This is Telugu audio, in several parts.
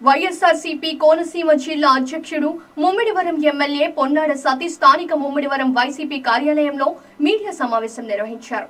వైఎస్ఆర్సీపీ కోనసీమ జిల్లా అధ్యక్షుడు ముమ్మిడివరం ఎమ్మెల్యే పొన్నాడ సతీష్ స్థానిక ముమ్మిడివరం వైసీపీ కార్యాలయంలో మీడియా సమావేశం నిర్వహించారు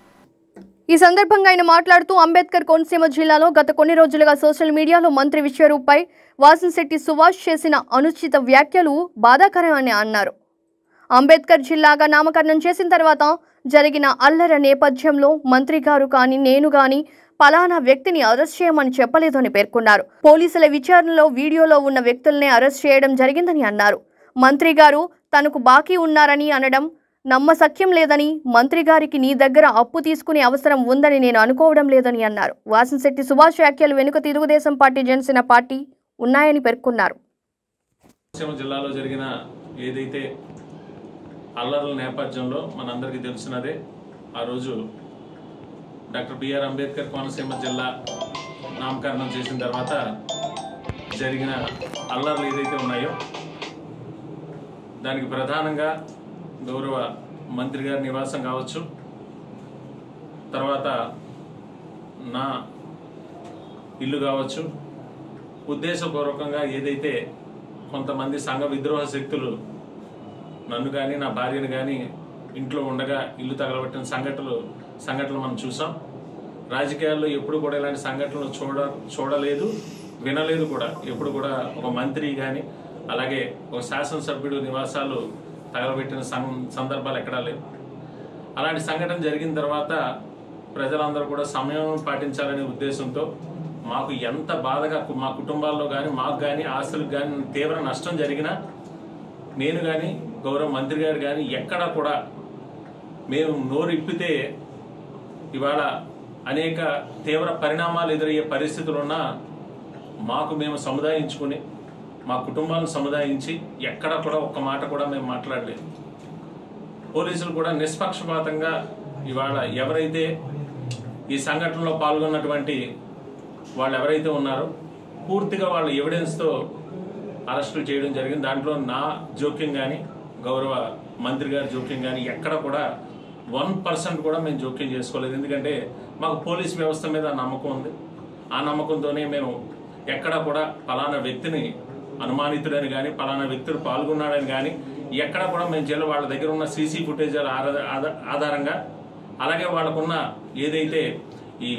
ఈ సందర్భంగా ఆయన మాట్లాడుతూ అంబేద్కర్ కోనసీమ జిల్లాలో గత కొన్ని రోజులుగా సోషల్ మీడియాలో మంత్రి విశ్వరూప్పై వాసంశెట్టి సుభాష్ చేసిన అనుచిత వ్యాఖ్యలు బాధాకరమని అన్నారు అంబేద్కర్ జిల్లాగా నామకరణం చేసిన తర్వాత జరిగిన అల్లర నేపథ్యంలో మంత్రి గారు కానీ నేను కానీ పలానా వ్యక్తిని అరెస్ట్ చేయమని చెప్పలేదని పేర్కొన్నారు పోలీసుల విచారణలో వీడియోలో ఉన్న వ్యక్తులనే అరెస్ట్ చేయడం జరిగిందని అన్నారు మంత్రి గారు తనకు బాకీ ఉన్నారని అనడం నమ్మసక్యం లేదని మంత్రి గారికి నీ దగ్గర అప్పు తీసుకునే అవసరం ఉందని నేను అనుకోవడం లేదని అన్నారు వాసంశెట్టి సుభాష్ వ్యాఖ్యలు వెనుక తెలుగుదేశం పార్టీ జనసేన పార్టీ ఉన్నాయని పేర్కొన్నారు కోనసీమ జిల్లాలో జరిగిన ఏదైతే అల్లర్ల నేపథ్యంలో మనందరికీ తెలిసినదే ఆ రోజు డాక్టర్ బిఆర్ అంబేద్కర్ కోనసీమ జిల్లా నామకరణం చేసిన తర్వాత జరిగిన అల్లర్లు ఏదైతే ఉన్నాయో దానికి ప్రధానంగా గౌరవ మంత్రి గారి నివాసం కావచ్చు తర్వాత నా ఇల్లు కావచ్చు ఉద్దేశపూర్వకంగా ఏదైతే కొంతమంది సంఘ విద్రోహ శక్తులు నన్ను కానీ నా భార్యను కానీ ఇంట్లో ఉండగా ఇల్లు తగలబెట్టిన సంఘటనలు సంఘటనలు మనం చూసాం రాజకీయాల్లో ఎప్పుడు కూడా ఇలాంటి సంఘటనలు చూడ చూడలేదు వినలేదు కూడా ఎప్పుడు కూడా ఒక మంత్రి కానీ అలాగే ఒక శాసనసభ్యుడు నివాసాలు తగలబెట్టిన సం- సందర్భాలు ఎక్కడా లేవు అలాంటి సంఘటన జరిగిన తర్వాత ప్రజలందరూ కూడా సమయం పాటించాలనే ఉద్దేశంతో మాకు ఎంత బాధగా మా కుటుంబాల్లో కానీ మాకు కానీ ఆస్తులకు కానీ తీవ్ర నష్టం జరిగినా నేను కానీ గౌరవ మంత్రి గారు కానీ ఎక్కడా కూడా మేము నోరు ఇప్పితే ఇవాళ అనేక తీవ్ర పరిణామాలు ఎదురయ్యే పరిస్థితులు ఉన్నా మాకు మేము సముదాయించుకుని మా కుటుంబాలను సముదాయించి ఎక్కడ కూడా ఒక్క మాట కూడా మేము మాట్లాడలేదు పోలీసులు కూడా నిష్పక్షపాతంగా ఇవాళ ఎవరైతే ఈ సంఘటనలో పాల్గొన్నటువంటి వాళ్ళు ఎవరైతే ఉన్నారో పూర్తిగా వాళ్ళ ఎవిడెన్స్తో అరెస్టులు చేయడం జరిగింది దాంట్లో నా జోక్యం కానీ గౌరవ మంత్రి గారి జోక్యం కానీ ఎక్కడ కూడా వన్ పర్సెంట్ కూడా మేము జోక్యం చేసుకోలేదు ఎందుకంటే మాకు పోలీస్ వ్యవస్థ మీద నమ్మకం ఉంది ఆ నమ్మకంతోనే మేము ఎక్కడ కూడా పలానా వ్యక్తిని అనుమానితుడని కానీ పలానా వ్యక్తులు పాల్గొన్నాడని కానీ ఎక్కడ కూడా మేము జిల్లా వాళ్ళ దగ్గర ఉన్న సీసీ ఫుటేజ్ ఆధారంగా అలాగే వాళ్ళకున్న ఏదైతే ఈ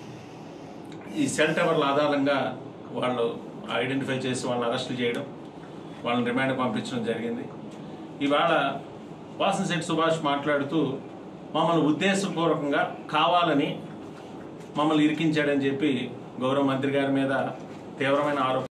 ఈ సెల్ టవర్ల ఆధారంగా వాళ్ళు ఐడెంటిఫై చేసి వాళ్ళని అరెస్ట్ చేయడం వాళ్ళని రిమాండ్ పంపించడం జరిగింది ఇవాళ వాసన్ సుభాష్ మాట్లాడుతూ మమ్మల్ని ఉద్దేశపూర్వకంగా కావాలని మమ్మల్ని ఇరికించాడని చెప్పి గౌరవ మంత్రి గారి మీద తీవ్రమైన ఆరోపణ